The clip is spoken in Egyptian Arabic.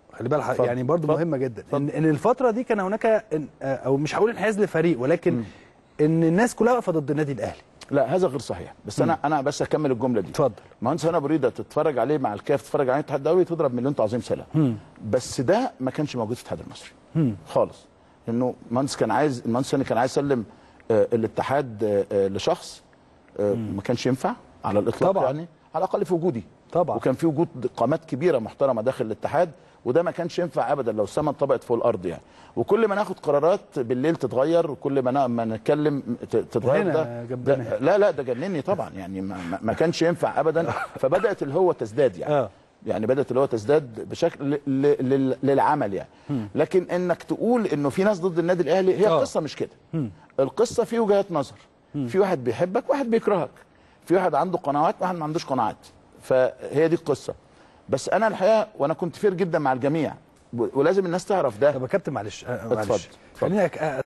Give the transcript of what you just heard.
خلي بالك اتفضل. يعني برضو اتفضل. مهمه جدا ان, إن الفتره دي كان هناك إن- آه، او مش هقول انحياز لفريق ولكن ان الناس كلها واقفه ضد النادي الاهلي لا هذا غير صحيح بس انا انا بس اكمل الجمله دي اتفضل مهندس هنا بريده تتفرج عليه مع الكاف تتفرج عليه الاتحاد الدولي تضرب مليون تعظيم سلام بس ده ما كانش موجود في الاتحاد المصري خالص انه مهندس كان عايز المهندس هنا كان عايز يسلم آه، الاتحاد آه، آه، لشخص آه، ما كانش ينفع على الاطلاق طبعاً. يعني على الاقل في وجودي طبعا وكان في وجود قامات كبيره محترمه داخل الاتحاد وده ما كانش ينفع ابدا لو السما انطبقت فوق الارض يعني وكل ما ناخد قرارات بالليل تتغير وكل ما نا- ما نتكلم ت- تتغير هنا ده, جنبنا ده لا لا ده جنني طبعا يعني ما, ما- ما كانش ينفع ابدا فبدات اللي هو تزداد يعني اه يعني بدات اللي هو تزداد بشكل ل- ل- لل- للعمل يعني لكن انك تقول انه في ناس ضد النادي الاهلي هي آه. القصه مش كده القصه في وجهات نظر في واحد بيحبك واحد بيكرهك في واحد عنده قناعات واحد ما عندوش قناعات فهي دي القصه بس انا الحقيقه وانا كنت فير جدا مع الجميع و- ولازم الناس تعرف ده طب يا كابتن معلش آه، معلش اتفضل، اتفضل. خليني أك-